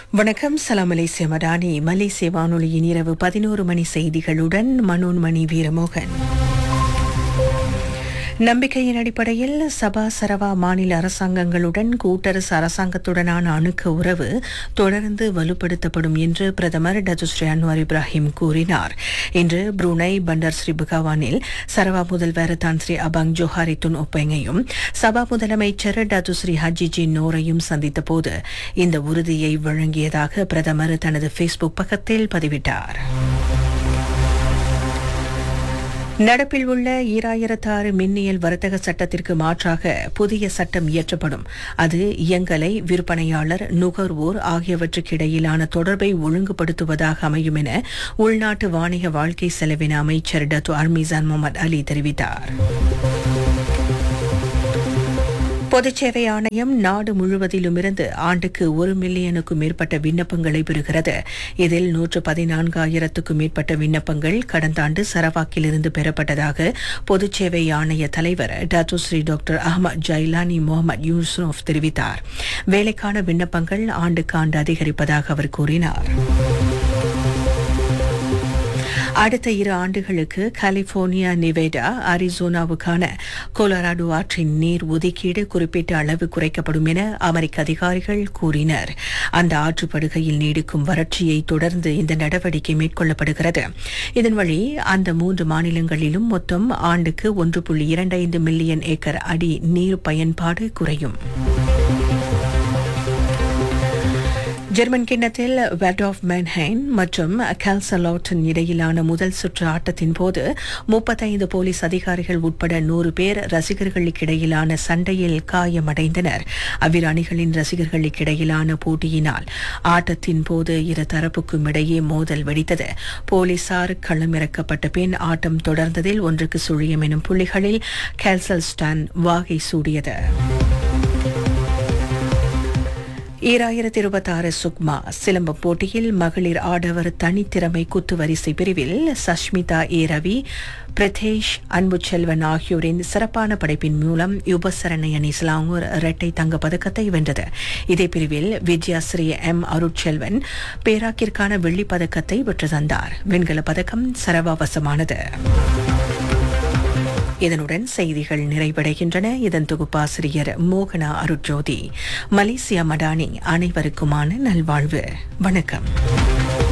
வணக்கம் சலாம் மலேசிய மடானி மலேசிய வானொலியின் இரவு பதினோரு மணி செய்திகளுடன் மனோன்மணி வீரமோகன் நம்பிக்கையின் அடிப்படையில் சபா சரவா மாநில அரசாங்கங்களுடன் கூட்டரசு அரசாங்கத்துடனான அணுக்க உறவு தொடர்ந்து வலுப்படுத்தப்படும் என்று பிரதமர் டதுஸ்ரீ அன்வார் இப்ராஹிம் கூறினார் இன்று புருனை பண்டர் ஸ்ரீ புகாவானில் சரவா முதல்வர் தான் ஸ்ரீ அபாங் ஜோஹாரித்துன் ஒப்பைங்கையும் சபா முதலமைச்சர் டதுஸ்ரீ ஹஜிஜி நோரையும் சந்தித்தபோது இந்த உறுதியை வழங்கியதாக பிரதமர் தனது ஃபேஸ்புக் பக்கத்தில் பதிவிட்டார் நடப்பில் உள்ள ஈராயிரத்து ஆறு மின்னியல் வர்த்தக சட்டத்திற்கு மாற்றாக புதிய சட்டம் இயற்றப்படும் அது இயங்கலை விற்பனையாளர் நுகர்வோர் ஆகியவற்றுக்கு இடையிலான தொடர்பை ஒழுங்குபடுத்துவதாக அமையும் என உள்நாட்டு வாணிக வாழ்க்கை செலவின அமைச்சர் டத்து அர்மிசான் முகமது அலி தெரிவித்தார் பொதுச்சேவை ஆணையம் நாடு முழுவதிலுமிருந்து ஆண்டுக்கு ஒரு மில்லியனுக்கும் மேற்பட்ட விண்ணப்பங்களை பெறுகிறது இதில் நூற்று பதினான்காயிரத்துக்கும் மேற்பட்ட விண்ணப்பங்கள் கடந்த ஆண்டு சரவாக்கிலிருந்து பெறப்பட்டதாக பொதுச்சேவை ஆணைய தலைவர் Datuk Sri doctor Ahmad Jailani Mohamed Yusuf தெரிவித்தார் வேலைக்கான விண்ணப்பங்கள் ஆண்டுக்கு ஆண்டு அதிகரிப்பதாக அவர் கூறினார் அடுத்த இரு ஆண்டுகளுக்கு கலிபோர்னியா நிவேடா அரிசோனாவுக்கான கொலராடோ ஆற்றின் நீர் ஒதுக்கீடு குறிப்பிட்ட அளவு குறைக்கப்படும் என அமெரிக்க அதிகாரிகள் கூறினர் அந்த ஆற்றுப்படுகையில் நீடிக்கும் வறட்சியை தொடர்ந்து இந்த நடவடிக்கை மேற்கொள்ளப்படுகிறது இதன் வழி அந்த மூன்று மாநிலங்களிலும் மொத்தம் ஆண்டுக்கு ஒன்று புள்ளி இரண்டைந்து மில்லியன் ஏக்கர் அடி நீர் பயன்பாடு குறையும் ஜெர்மன் கிண்ணத்தில் வெட் ஆஃப் மென்ஹைன் மற்றும் கேல்சலாட்டன் இடையிலான முதல் சுற்று ஆட்டத்தின் போது முப்பத்தைந்து போலீஸ் அதிகாரிகள் உட்பட நூறு பேர் ரசிகர்களுக்கிடையிலான சண்டையில் காயமடைந்தனர் அவ்விரு அணிகளின் ரசிகர்களுக்கிடையிலான போட்டியினால் ஆட்டத்தின் போது இரு தரப்புக்கும் இடையே மோதல் வெடித்தது போலீசார் களமிறக்கப்பட்ட பின் ஆட்டம் தொடர்ந்ததில் ஒன்றுக்கு சுழியம் எனும் புள்ளிகளில் கேல்சல்ஸ்டான் வாகை சூடியது ஈராயிரத்தி இருபத்தி ஆறு சுக்மா சிலம்பம் போட்டியில் மகளிர் ஆடவர் தனித்திறமை குத்துவரிசை பிரிவில் சஷ்மிதா ஏ ரவி பிரதேஷ் அன்புச்செல்வன் ஆகியோரின் சிறப்பான படைப்பின் மூலம் யுபசரணை அணி சிலாங்கூர் இரட்டை தங்கப் பதக்கத்தை வென்றது இதே பிரிவில் வித்யாஸ்ரீ எம் அருட்செல்வன் பேராக்கிற்கான வெள்ளிப் பதக்கத்தை பெற்று தந்தார் வெண்கலப் பதக்கம் சரவாவசமானது இதனுடன் செய்திகள் நிறைவடைகின்றன இதன் தொகுப்பாசிரியர் மோகனா அருட்ஜோதி மலேசியா மடானி அனைவருக்குமான நல்வாழ்வு வணக்கம்